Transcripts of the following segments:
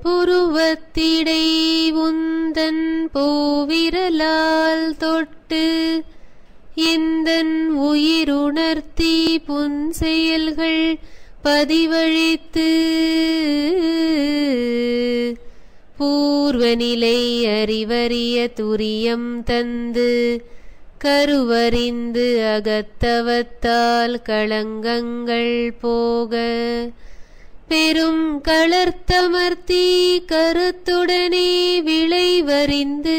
புருவத்திடை உந்தன் பூவிரலால் தொட்டு எந்தன் உயிருணர்த்தி புன்செயல்கள் பதிவழித்து பூர்வநிலை அறிவறிய துரியம் தந்து கருவறிந்து அகத்தவத்தால் களங்கங்கள் போக பெரும் களர்த்தமர்த்தி கருத்துடனே விளைவறிந்து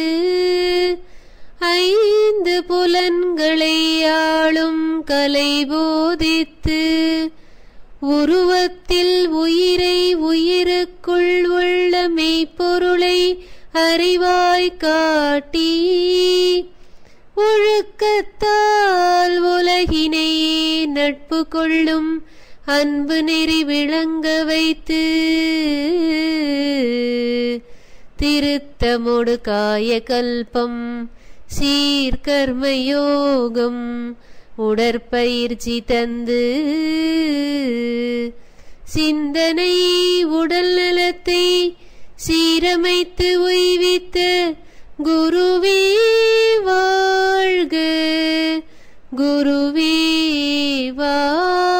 ஐந்து புலன்களை ஆளும் கலை போதித்து உருவத்தில் உயிரை உயிருக்குள் உள்ள மெய்ப்பொருளை அறிவாய் காட்டி ஒழுக்கத்தால் உலகினையே நட்பு கொள்ளும் அன்பு நெறி விளங்க வைத்து திருத்தமொடு காய கல்பம் சீர்கர்மயோகம் உடற்பயிற்சி தந்து சிந்தனை உடல் நலத்தை சீரமைத்து உய்வித்த குருவே வாழ்க குருவே வாழ்க